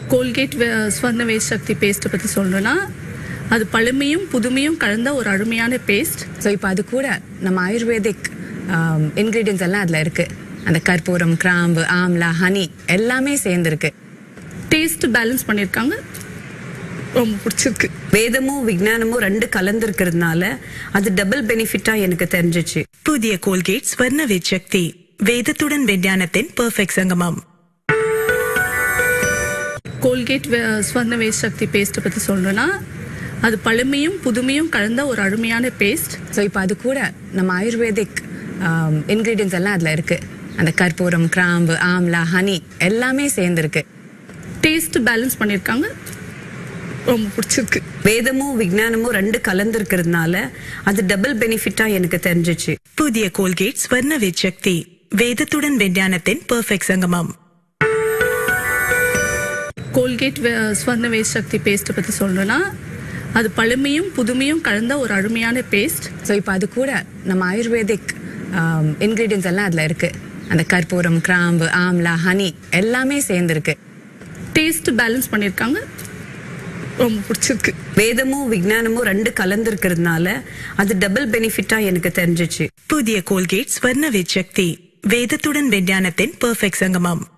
Colgate வே- ஸ்வர்ண வேஸ்ட் சக்தி பேஸ்ட்டை பற்றி சொல்லணும்னா அது பழமையும் புதுமையும் கலந்த ஒரு அருமையான பேஸ்ட் ஸோ இப்போ அது கூட நம்ம ஆயுர்வேதிக் இன்க்ரீடியன்ஸ் எல்லாம் அதில் இருக்குது அந்த கற்பூரம் கிராம்பு ஆம்லா ஹனி எல்லாமே சேர்ந்துருக்கு டேஸ்ட் பேலன்ஸ் பண்ணியிருக்காங்க ரொம்ப பிடிச்சிருக்கு வேதமும் விஞ்ஞானமும் ரெண்டு கலந்துருக்கிறதுனால அது டபுள் பெனிஃபிட்டா எனக்கு தெரிஞ்சிச்சு புதிய கோல்கேட் ஸ்வர்ண சக்தி வேதத்துடன் விஞ்ஞானத்தின் பெர்ஃபெக்ட் சங்கமம் கோல்கேட் வே- ஸ்வர்ண வேஸ்ட் சக்தி பேஸ்ட்டை பற்றி சொல்லணும்னா அது பழமையும் புதுமையும் கலந்த ஒரு அருமையான பேஸ்ட் ஸோ இப்போ அது கூட நம்ம ஆயுர்வேதிக் இன்க்ரீடியன்ஸ் எல்லாம் அதில் இருக்குது அந்த கற்பூரம் கிராம்பு ஆம்லா ஹனி எல்லாமே சேர்ந்துருக்கு டேஸ்ட் பேலன்ஸ் பண்ணியிருக்காங்க ரொம்ப பிடிச்சிருக்கு வேதமும் விஞ்ஞானமும் ரெண்டு கலந்துருக்கிறதுனால அது டபுள் பெனிஃபிட்டா எனக்கு தெரிஞ்சிச்சு புதிய கோல்கேட் ஸ்வர்ண சக்தி வேதத்துடன் விஞ்ஞானத்தின் பெர்ஃபெக்ட் சங்கமம் கோல்கேட் வே- ஸ்வர்ண வேஸ்ட் சக்தி பேஸ்ட்டை பற்றி சொல்லணும்னா அது பழமையும் புதுமையும் கலந்த ஒரு அருமையான பேஸ்ட் ஸோ இப்போ அது கூட நம்ம ஆயுர்வேதிக் இன்க்ரீடியன்ஸ் எல்லாம் அதில் இருக்குது அந்த கற்பூரம் கிராம்பு ஆம்லா ஹனி எல்லாமே சேர்ந்துருக்கு டேஸ்ட் பேலன்ஸ் பண்ணியிருக்காங்க ரொம்ப பிடிச்சிருக்கு வேதமும் விஞ்ஞானமும் ரெண்டு கலந்துருக்கிறதுனால அது டபுள் பெனிஃபிட்டா எனக்கு தெரிஞ்சிச்சு புதிய கோல்கேட் ஸ்வர்ண சக்தி வேதத்துடன் விஞ்ஞானத்தின் பெர்ஃபெக்ட் சங்கமம்